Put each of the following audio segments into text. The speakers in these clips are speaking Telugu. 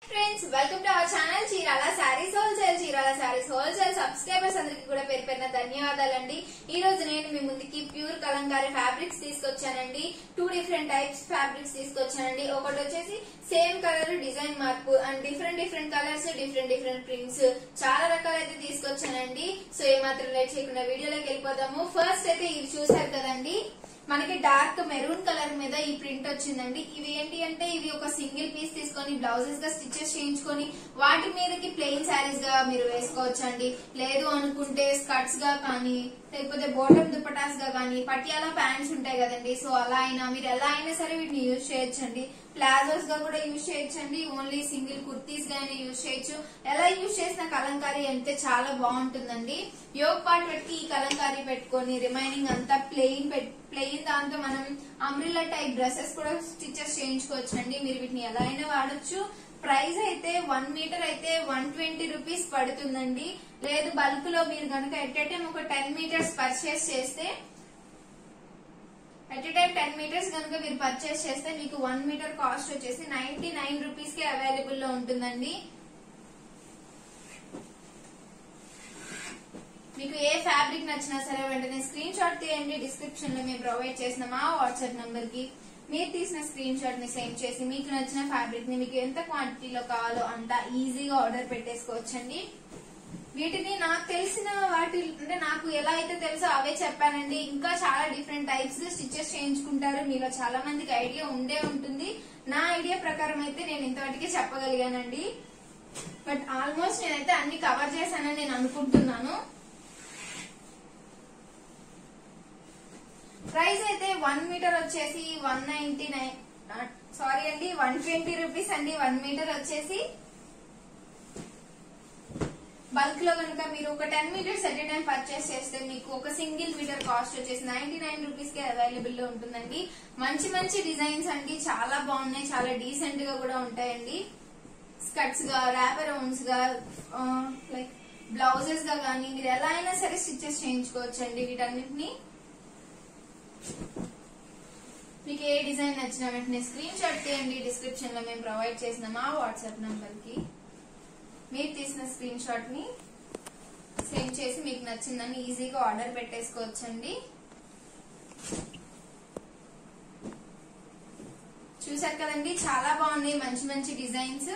friends welcome to our channel Chirala saris wholesale Chirala saris wholesale subscribers అందరికి కూడా పేరు పేరున ధన్యవాదాలండి ఈ రోజు నేను మీ ముందుకి ప్యూర్ కలంకారీ ఫ్యాబ్రిక్స్ తీసుకొచ్చానండి టూ డిఫరెంట్ టైప్స్ ఫ్యాబ్రిక్స్ తీసుకొచ్చానండి ఒకటి వచ్చేసి సేమ్ కలర్ డిజైన్ మార్పు and different different colours different different prints చాలా రకాలైతే తీసుకొచ్చానండి సో ఏమాత్రం లేట్ చేయకుండా వీడియోలోకి వెళ్ళిపోదాము ఫస్ట్ అయితే ఇది చూసారు కదండి మనకి డార్క్ మెరూన్ కలర్ మీద ఈ ప్రింట్ వచ్చిందండి ఇవి ఏంటి అంటే ఇవి ఒక సింగిల్ పీస్ తీసుకొని బ్లౌజెస్ గా స్టిచెస్ చేయించుకొని వాటి మీదకి ప్లెయిన్ శారీస్ గా మీరు వేసుకోవచ్చండి లేదు అనుకుంటే స్కర్ట్స్ గా కానీ లేకపోతే బోటం దుపటాస్ గా కానీ పటియాలా ప్యాంట్స్ ఉంటాయి కదండి సో అలా అయినా మీరు ఎలా అయినా సరే వీటిని యూజ్ చేయొచ్చండి ప్లాజోస్ గా కూడా యూజ్ చేయొచ్చండి ఓన్లీ సింగిల్ కుర్తీస్ గానీ యూజ్ చేయొచ్చు ఎలా యూజ్ చేసిన కలంకారీ అంటే చాలా బాగుంటుందండి యోగ్ పార్ట్ పెట్టి ఈ కలంకారీ పెట్టుకొని రిమైనింగ్ అంతా ప్లెయిన్ ప్లెయిన్ దాంతో మనం అంబ్రిల్లా టైప్ డ్రెస్సెస్ కూడా స్టిచెస్ చేయించుకోవచ్చండి మీరు వీటిని ఎలా అయినా వాడొచ్చు ప్రైస్ అయితే వన్ మీటర్ అయితే వన్ ట్వంటీ రూపీస్ పడుతుందండి లేదు బల్క్ లో మీరు కనుక ఎట్ టైం ఒక టెన్ మీటర్స్ పర్చేస్ చేస్తే ఎట్ టైం టెన్ మీటర్స్ కనుక మీరు పర్చేస్ చేస్తే మీకు వన్ మీటర్ కాస్ట్ వచ్చేసి నైన్టీ నైన్ రూపీస్ కి అవైలబుల్ లో ఉంటుందండి మీకు ఏ ఫ్యాబ్రిక్ నచ్చినా సరే వెంటనే స్క్రీన్ షాట్ తీయండి డిస్క్రిప్షన్ లో మేము ప్రొవైడ్ చేసిన మా వాట్సాప్ నంబర్ కి మీరు తీసిన స్క్రీన్ షాట్ ని సెండ్ చేసి మీకు నచ్చిన ఫ్యాబ్రిక్ ని మీకు ఎంత క్వాంటిటీలో కావాలో అంత ఈజీగా ఆర్డర్ పెట్టేసుకోవచ్చండి వీటిని నాకు తెలిసిన వాటి అంటే నాకు ఎలా అయితే తెలుసో అవే చెప్పానండి ఇంకా చాలా డిఫరెంట్ టైప్స్ స్టిచెస్ చేయించుకుంటారు మీలో చాలా మందికి ఐడియా ఉండే ఉంటుంది నా ఐడియా ప్రకారం అయితే నేను ఇంతవరకే చెప్పగలిగానండి బట్ ఆల్మోస్ట్ నేనైతే అన్ని కవర్ చేశానని నేను అనుకుంటున్నాను ప్రైస్ అయితే వన్ మీటర్ వచ్చేసి వన్ నైన్టీ నైన్ సారీ అండి వన్ ట్వంటీ రూపీస్ అండి వన్ మీటర్ వచ్చేసి బల్క్ లో కనుక మీరు ఒక ten metres at time purchase చేస్తే మీకు ఒక సింగిల్ మీటర్ కాస్ట్ వచ్చేసి నైన్టీ నైన్ రూపీస్ కి అవైలబుల్ లో ఉంటుందండి మంచి మంచి డిజైన్స్ అండి చాలా బాగున్నాయి చాలా డీసెంట్ గా కూడా ఉంటాయండి స్కర్ట్స్ గా ర్యాపర్ రౌండ్స్ గా లైక్ బ్లౌజెస్ గా కానీ మీరు ఎలా అయినా సరే స్టిచెస్ చేయించుకోవచ్చు అండి వీటన్నిటిని మీకు ఏ డిజైన్ నచ్చిన వెంటనే స్క్రీన్ షాట్ తీయండి డిస్క్రిప్షన్ లో మేము ప్రొవైడ్ చేసిన మా వాట్సాప్ నంబర్ కి మీరు తీసిన స్క్రీన్ షాట్ ని సెండ్ చేసి మీకు నచ్చిందని ఈజీగా ఆర్డర్ పెట్టేసుకోవచ్చండి చూసారు కదండి చాలా బాగున్నాయి మంచి మంచి డిజైన్స్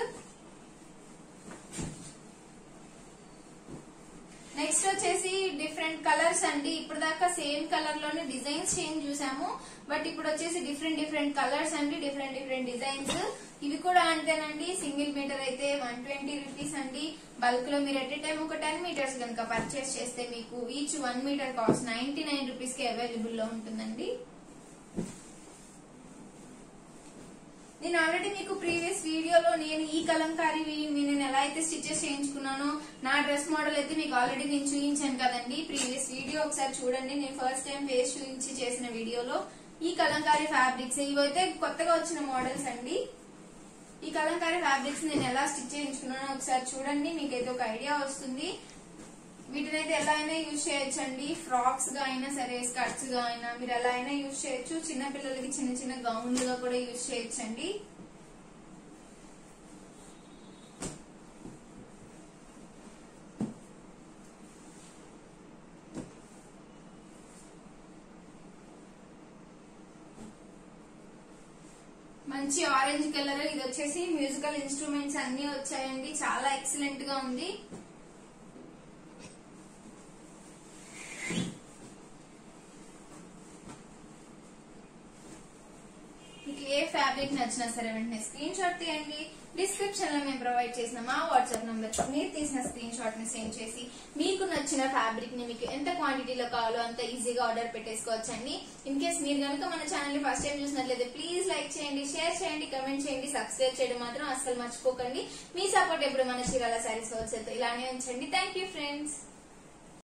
నెక్స్ట్ వచ్చేసి డిఫరెంట్ కలర్స్ అండి ఇప్పుడు దాకా సేమ్ కలర్ లోనే డిజైన్స్ చేంజ్ చూసాము బట్ ఇప్పుడు వచ్చేసి డిఫరెంట్ డిఫరెంట్ కలర్స్ అండి డిఫరెంట్ డిఫరెంట్ డిజైన్స్ ఇవి కూడా అంతేనండి సింగిల్ మీటర్ అయితే వన్ ట్వంటీ రూపీస్ అండి బల్క్ లో మీరు ఎట్ టైం ఒక టెన్ మీటర్స్ కనుక పర్చేస్ చేస్తే మీకు each one metre cost ninety nine rupees కి అవైలబుల్ లో ఉంటుందండి నేను ఆల్రెడీ మీకు ప్రీవియస్ వీడియోలో నేను ఈ కలంకారీ నేను ఎలా అయితే స్టిచెస్ చేయించుకున్నానో నా డ్రెస్ మోడల్ అయితే మీకు ఆల్రెడీ నేను చూపించాను కదండి ప్రీవియస్ వీడియో ఒకసారి చూడండి నేను ఫస్ట్ టైం ఫేస్ చూపించి చేసిన వీడియోలో ఈ కలంకారీ ఫ్యాబ్రిక్స్ ఇవైతే కొత్తగా వచ్చిన మోడల్స్ అండి ఈ కలంకారీ ఫ్యాబ్రిక్స్ నేను ఎలా స్టిచ్ చేయించుకున్నానో ఒకసారి చూడండి మీకైతే ఒక ఐడియా వస్తుంది వీటినైతే ఎలా అయినా యూజ్ చేయొచ్చండి ఫ్రాక్స్ గా అయినా సరే స్కర్ట్స్ గా అయినా మీరు ఎలా అయినా యూజ్ చేయొచ్చు చిన్న పిల్లలకి చిన్న చిన్న గౌన్లుగా కూడా యూజ్ చేయొచ్చండి మంచి ఆరెంజ్ కలర్ ఇది వచ్చేసి మ్యూజికల్ ఇన్స్ట్రుమెంట్స్ అన్ని వచ్చాయండి చాలా ఎక్సలెంట్ గా ఉంది మీకు ఏ ఫ్యాబ్రిక్ నచ్చినా సరే వెంటనే స్క్రీన్ షాట్ తీయండి డిస్క్రిప్షన్ లో మేము ప్రొవైడ్ చేసిన మా వాట్సాప్ నంబర్ మీరు తీసిన స్క్రీన్ షాట్ ని సెండ్ చేసి మీకు నచ్చిన ఫ్యాబ్రిక్ ని మీకు ఎంత క్వాంటిటీలో కావాలో అంత ఈజీగా ఆర్డర్ పెట్టేసుకోవచ్చండి ఇన్ కేస్ మీరు కనుక మన ఛానల్ ని ఫస్ట్ టైం చూసినట్లయితే ప్లీజ్ లైక్ చేయండి షేర్ చేయండి కమెంట్ చేయండి సబ్స్క్రైబ్ చేయడం మాత్రం అస్సలు మర్చిపోకండి మీ సపోర్ట్ ఎప్పుడు మన చీరాల శారీస్ హోల్సేల్ తో ఇలానే ఉంచండి థ్యాంక్ యూ ఫ్రెండ్స్